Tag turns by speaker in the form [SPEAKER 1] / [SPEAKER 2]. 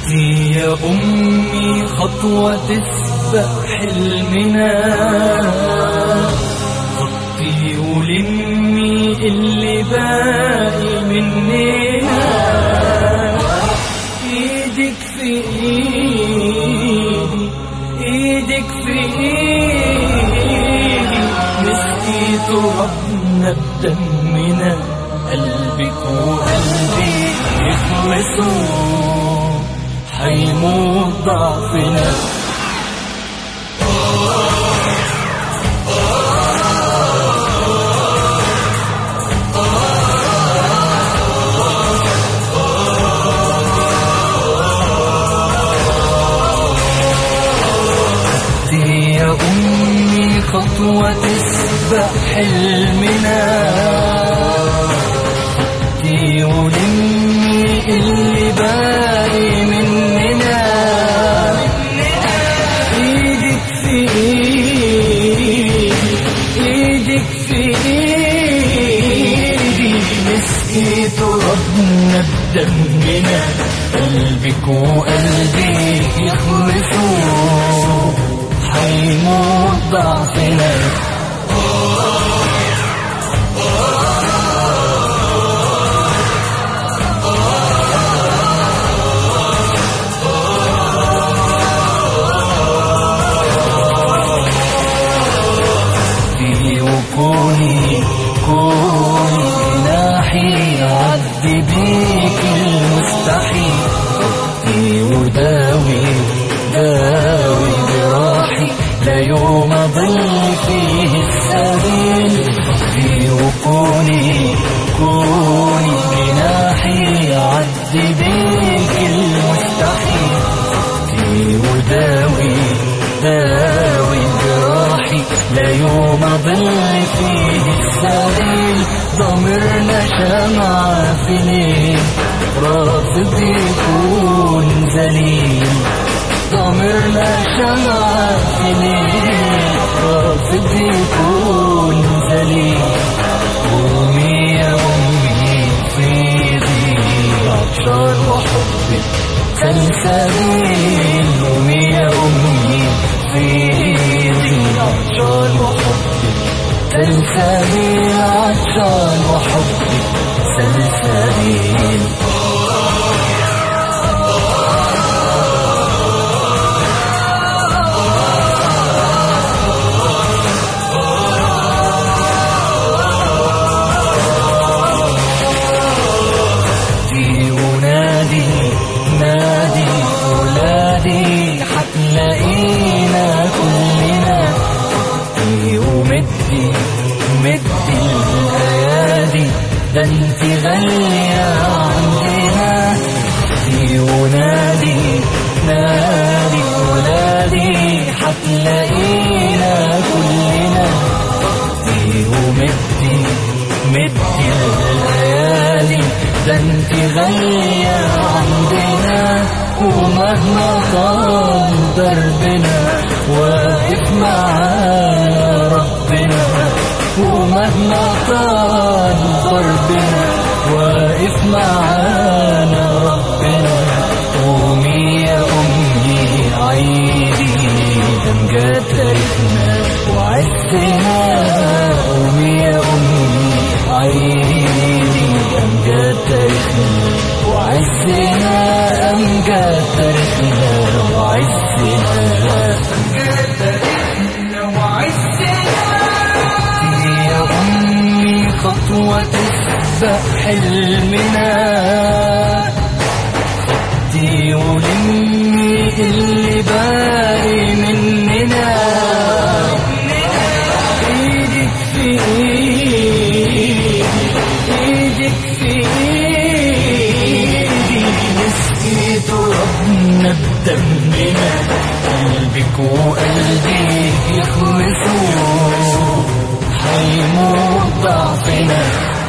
[SPEAKER 1] خدي يا أمي خطوة تسبق حلمنا خطي ولمي اللي باقي مننا ايدك في ايدي ايدك في ايدي نسقي ترابنا بدمنا قلبك وقلبي يخلصوا حيموت ضعفنا دي يا أمي خطوة تسبق حلمنا دي ولمي اللي باقي مننا ايدك في ايدي ايدك في ايدي نسقي ترابنا بدمنا قلبك وقلبي يخلصوا حيموت ضعفنا في وكوني كوني جناحي عدي بيك المستحيل خدي وداوي داوي جراحي لا يوم ضل فيه السبيل خدي وكوني كوني جناحي عدي بيك المستحيل خدي وداوي داوي جراحي لا يوم ضل فيه السبيل ضمرنا شمعة في ليل رافض يكون ذليل ضمرنا شمعة في ليل رافض يكون ذليل قومي يا أمي فيضي عطشان وحبك سلسبيل قومي يا أمي فيضي عطشان وحبك سلسبيل عطشان وحبك سلسبيل نادي ونادي نادي ولادي حتلاقينا كلنا خدي ومدي مدي الايادي ده انت غالية عندنا خدي ونادي نادي ولادي حتلاقينا كلنا خدي ومدي مدي الليالي ده انت غالية عندنا ومهما طال دربنا واقف معانا ربنا ومهما طال ضربنا واقف معانا ربنا قومي يا أمي عيدي أمجاد تاريخنا وعزنا قومي يا أمي عيدي أمجاد تاريخنا وعزنا أمجاد تاريخنا وعزنا أمجاد تاريخنا وعزنا يا أمي خطوة تسبق حلمنا خدي ولمي اللي باقي مننا ايدك في ايدي ايدك في ايدي نسقي ترابنا بدمنا قلبك وقلبي يخلصوا حيموت ضعفنا